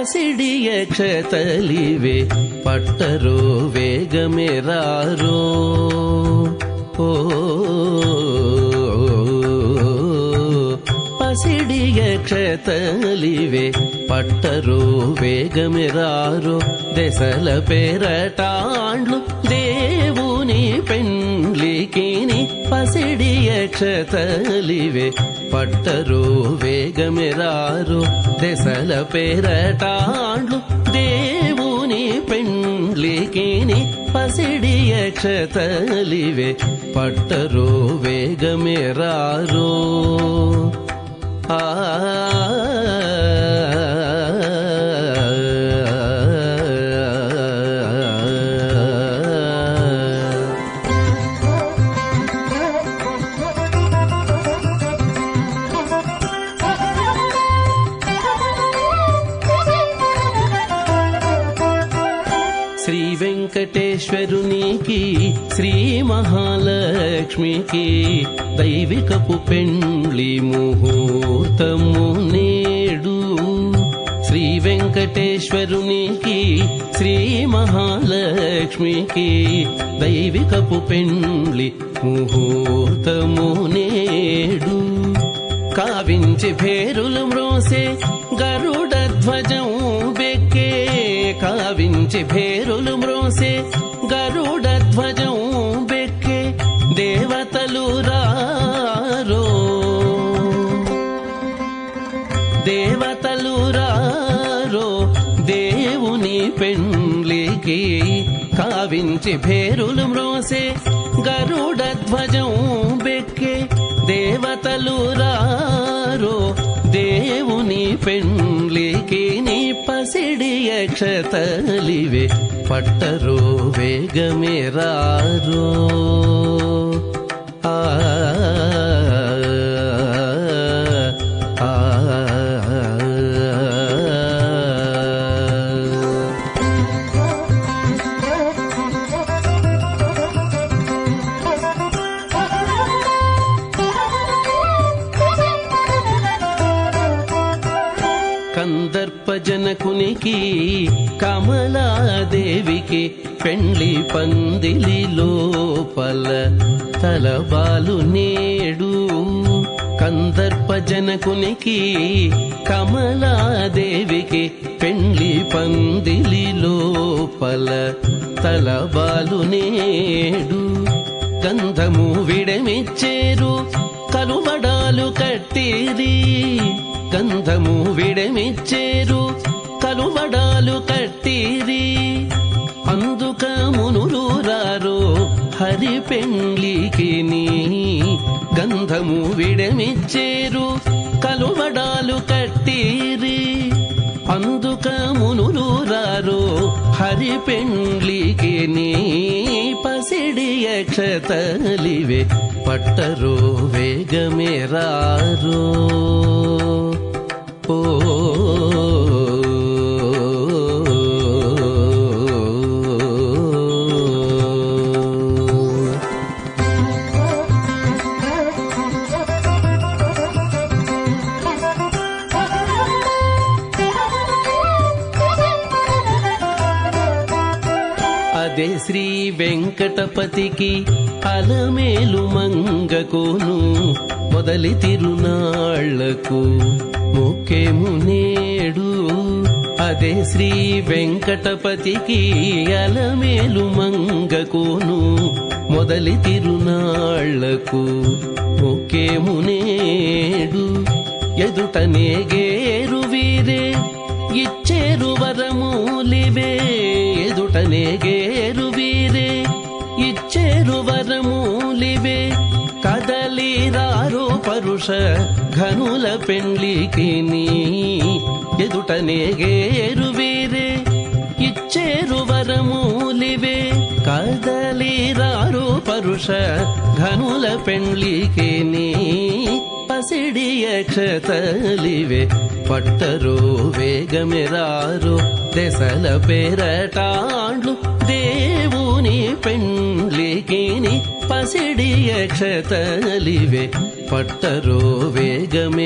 పసిడి యక్షతలివే పట్టరో వేగమే రారో ఓ పసిడి యక్షతలివే పట్టరో వేగమే రారో దశల పేరటాండ్లు దేవుని పెండ్లికిని పసిడి యక్షతలివే పట్టరో వేగమే రారో దశల పేరటాండ్లు దేవుని పెండ్లికిని పసిడి యక్షతలివే పట్టరో వేగమే రారో ఆ శ్రీ వెంకటేశ్వరునికి శ్రీ మహాలక్ష్మికి దైవికపు పెండ్లి ముహూర్తము నేడు శ్రీ వెంకటేశ్వరునికి శ్రీ మహాలక్ష్మికి దైవికపు పెండ్లి ముహూర్తము నేడు కావించి భేరులు మ్రోసే గరుడ ధ్వజం బెక్కే కావించి భేరులు మ్రోసే గరుడ ధ్వజం బెక్కే దేవతలు రారో దేవతలు రారో దేవుని పెండ్లికి కావించి భేరులు మ్రోసే గరుడ ధ్వజం బెక్కే దేవతలు రారో దేవుని పెండ్లికి నీ పసిడి యక్షతలివే పట్టరో వేగమే రారో ఆ ఆ కందర్ప జనకునికి కమలాదేవికి పెండ్లి పందిలి లోపల తలబాలు నేడు కందర్ప జనకునికి కమలాదేవికి పెండ్లి పందిలి లోపల తలబాలు నేడు గంధము విడమిచ్చేరు కలువడాలు కట్టిరి గంధము విడమిచ్చేరు కలువడాలు కట్టిరి అందుక మునులు రారో హరి పెండ్లికి నీ గంధము విడమిచ్చేరు కలువడాలు కట్టిరి అందుక మునులు రారో హరి పెండ్లికి నీ పసిడి యక్షతలివే పట్టరో వేగమే రారో ఓ అదే శ్రీ వెంకటపతికి అలమేలు మంగకును మొదలి తిరునాళ్లకు మొక్కేము నేడు అదే శ్రీ వెంకటపతికి అలమేలు మంగకును మొదలి తిరునాళ్లకు మొక్కేము నేడు ఎదుటనే గేరు వీరే ఇచ్చేరు వరమూలివే ఎదుటనే గేరు వీరే ఇచ్చేరు వరమూలివే కదలి రారో పరుష ఘనుల పెండ్లికి నీ ఎదుటనే గేరు వీరే ఇచ్చేరు వరమూలివే కదలి రారో పరుష ఘనుల పెండ్లికి నీ పసిడి యక్షతలివే పట్టరో వేగమెరారో దశల పేరటాండ్లు దేవుని పెండ్లికిని పసిడి యక్షతలివే పట్టరో వేగమే